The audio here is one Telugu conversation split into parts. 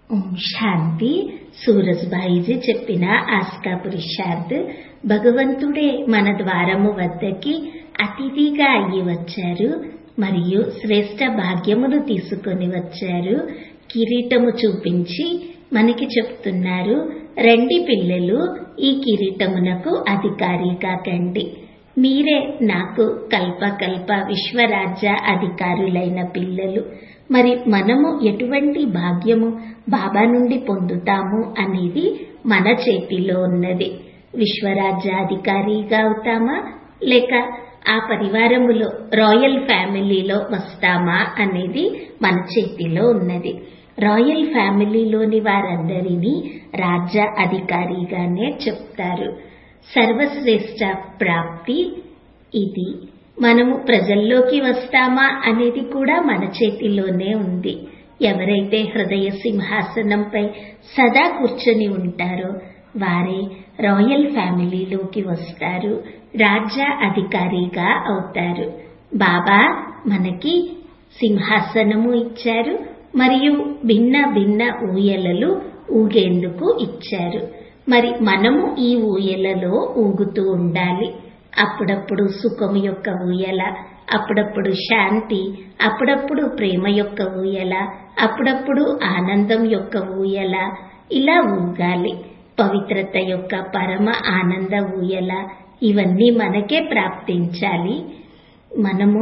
ఓం శాంతి సూరజ్బాయిజీ చెప్పిన ఆస్కా పురుషార్థ్ భగవంతుడే మన ద్వారము వద్దకి అతిథిగా అయ్యి వచ్చారు మరియు శ్రేష్ట భాగ్యమును తీసుకొని వచ్చారు కిరీటము చూపించి మనకి చెప్తున్నారు రండి పిల్లలు ఈ కిరీటమునకు అధికారి కాకండి మీరే నాకు కల్పకల్ప విశ్వరాజ్య అధికారులైన పిల్లలు మరి మనము ఎటువంటి భాగ్యము బాబా నుండి పొందుతాము అనేది మన చేతిలో ఉన్నది విశ్వరాజ్యాధికారిగా అవుతామా లేక ఆ పరివారములో రాయల్ ఫ్యామిలీలో వస్తామా అనేది మన చేతిలో ఉన్నది రాయల్ ఫ్యామిలీలోని వారందరినీ రాజ్య అధికారిగానే చెప్తారు సర్వశ్రేష్ట ప్రాప్తి ఇది మనము ప్రజల్లోకి వస్తామా అనేది కూడా మన చేతిలోనే ఉంది ఎవరైతే హృదయ సింహాసనంపై సదా కూర్చొని ఉంటారో వారే రాయల్ ఫ్యామిలీలోకి వస్తారు రాజ్య అధికారిగా అవుతారు బాబా మనకి సింహాసనము ఇచ్చారు మరియు భిన్న భిన్న ఊయలలు ఊగేందుకు ఇచ్చారు మరి మనము ఈ ఊయలలో ఊగుతూ ఉండాలి అప్పుడప్పుడు సుఖం యొక్క ఊయల అప్పుడప్పుడు శాంతి అప్పుడప్పుడు ప్రేమ యొక్క ఊయల అప్పుడప్పుడు ఆనందం యొక్క ఊయల ఇలా ఊగాలి పవిత్రత యొక్క పరమ ఆనంద ఊయల ఇవన్నీ మనకే ప్రాప్తించాలి మనము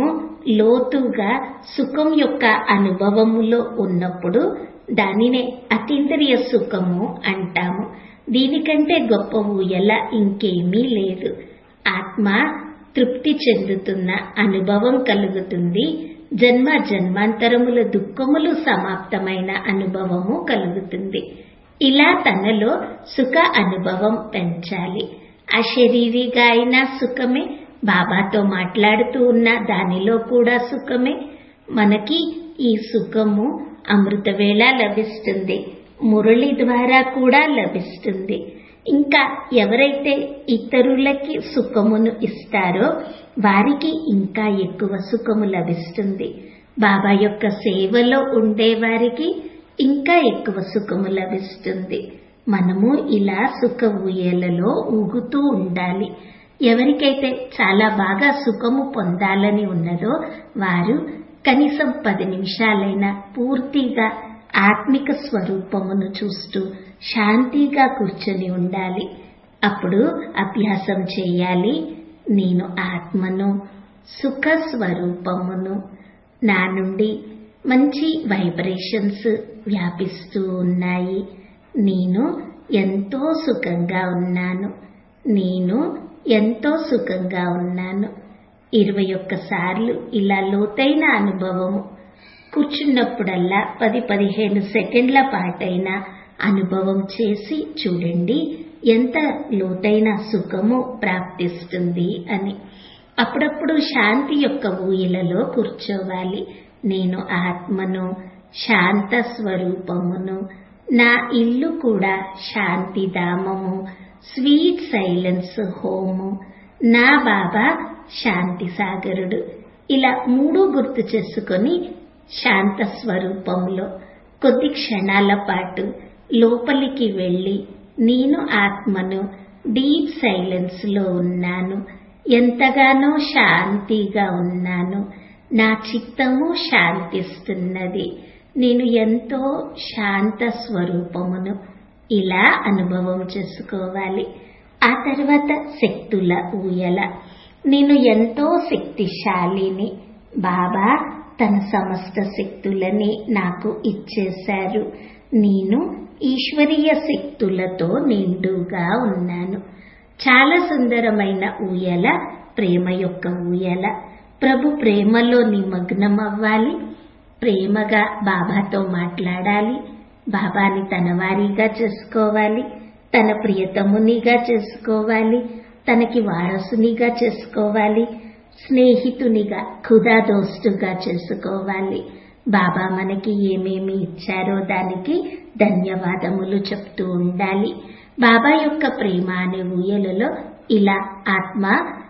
లోతుగా సుఖం యొక్క అనుభవములో ఉన్నప్పుడు దానినే అతీంద్రియ సుఖము అంటాము దీనికంటే గొప్ప ఊయల ఇంకేమీ లేదు ఆత్మ తృప్తి చెందుతున్న అనుభవం కలుగుతుంది జన్మ జన్మాంతరముల దుఃఖములు సమాప్తమైన అనుభవము కలుగుతుంది ఇలా తనలో సుఖ అనుభవం పెంచాలి అశరీరిగా అయిన సుఖమే బాబాతో మాట్లాడుతూ ఉన్న దానిలో కూడా సుఖమే మనకి ఈ సుఖము అమృతవేళ లభిస్తుంది మురళి ద్వారా కూడా లభిస్తుంది ఇంకా ఎవరైతే ఇతరులకి సుఖమును ఇస్తారో వారికి ఇంకా ఎక్కువ సుఖము లభిస్తుంది బాబా యొక్క సేవలో ఉండే వారికి ఇంకా ఎక్కువ సుఖము లభిస్తుంది మనము ఇలా సుఖ ఊయలలో ఊగుతూ ఉండాలి ఎవరికైతే చాలా బాగా సుఖము పొందాలని ఉన్నదో వారు కనీసం పది నిమిషాలైనా పూర్తిగా ఆత్మిక స్వరూపమును చూస్తూ శాంతిగా కూర్చొని ఉండాలి అప్పుడు అభ్యాసం చేయాలి నేను ఆత్మను సుఖ స్వరూపమును నా నుండి మంచి వైబ్రేషన్స్ వ్యాపిస్తూ ఉన్నాయి నేను ఎంతో సుఖంగా ఉన్నాను నేను ఎంతో సుఖంగా ఉన్నాను ఇరవై ఒక్కసార్లు ఇలా లోతైన అనుభవము కూర్చున్నప్పుడల్లా పది పదిహేను సెకండ్ల పాటైన అనుభవం చేసి చూడండి ఎంత లోతైన సుఖము ప్రాప్తిస్తుంది అని అప్పుడప్పుడు శాంతి యొక్క ఊయలలో కూర్చోవాలి నేను ఆత్మను శాంత స్వరూపమును నా ఇల్లు కూడా శాంతిధామము స్వీట్ సైలెన్స్ హోము నా బాబా శాంతి సాగరుడు ఇలా మూడు గుర్తు చేసుకొని శాంత స్వరూపంలో కొద్ది క్షణాల పాటు లోపలికి వెళ్ళి నేను ఆత్మను డీప్ సైలెన్స్ లో ఉన్నాను ఎంతగానో శాంతిగా ఉన్నాను నా చిత్తము శాంతిస్తున్నది నేను ఎంతో శాంత స్వరూపమును ఇలా అనుభవం చేసుకోవాలి ఆ తర్వాత శక్తుల ఊయల నేను ఎంతో శక్తిశాలిని బాబా తన సమస్త శక్తులని నాకు ఇచ్చేశారు నేను ఈశ్వరీయ శక్తులతో నిండుగా ఉన్నాను చాలా సుందరమైన ఊయల ప్రేమ యొక్క ఊయల ప్రభు ప్రేమలో నిమగ్నం అవ్వాలి ప్రేమగా బాబాతో మాట్లాడాలి బాబాని తన వారిగా చేసుకోవాలి తన ప్రియతమునిగా చేసుకోవాలి తనకి వారసునిగా చేసుకోవాలి స్నేహితునిగా ఖుదా దోస్తుగా చేసుకోవాలి బాబా మనకి ఏమేమి ఇచ్చారో దానికి ధన్యవాదములు చెప్తూ ఉండాలి బాబా యొక్క ప్రేమ అనే ఊయలలో ఇలా ఆత్మ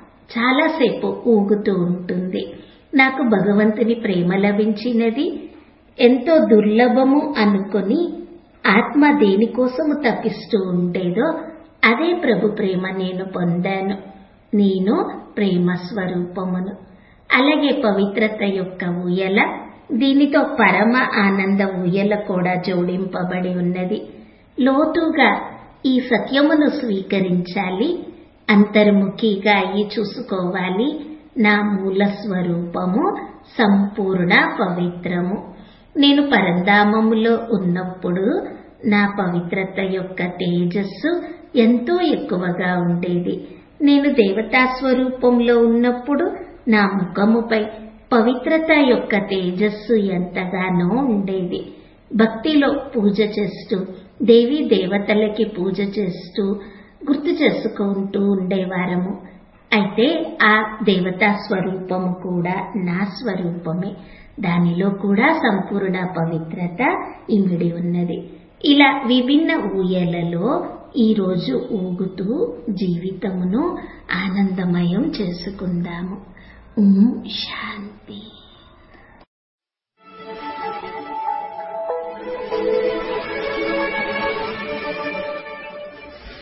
చాలాసేపు ఊగుతూ ఉంటుంది నాకు భగవంతుని ప్రేమ లభించినది ఎంతో దుర్లభము అనుకొని ఆత్మ దేనికోసము తప్పిస్తూ ఉండేదో అదే ప్రభు ప్రేమ నేను పొందాను నేను ప్రేమ స్వరూపమును అలాగే పవిత్రత యొక్క ఊయల దీనితో పరమ ఆనంద ఊయల కూడా జోడింపబడి ఉన్నది లోతుగా ఈ సత్యమును స్వీకరించాలి అంతర్ముఖిగా అయి చూసుకోవాలి నా మూల స్వరూపము సంపూర్ణ పవిత్రము నేను పరంధామములో ఉన్నప్పుడు నా పవిత్రత యొక్క తేజస్సు ఎంతో ఎక్కువగా ఉండేది నేను దేవతా స్వరూపంలో ఉన్నప్పుడు నా ముఖముపై పవిత్రత యొక్క తేజస్సు ఎంతగానో ఉండేది భక్తిలో పూజ చేస్తూ దేవీ దేవతలకి పూజ చేస్తూ గుర్తు చేసుకుంటూ ఉండేవారము అయితే ఆ దేవతా స్వరూపము కూడా నా స్వరూపమే దానిలో కూడా సంపూర్ణ పవిత్రత ఇమిడి ఉన్నది ఇలా విభిన్న ఊయలలో ఈరోజు ఊగుతూ జీవితమును ఆనందమయం చేసుకుందాము ఓం శాంతి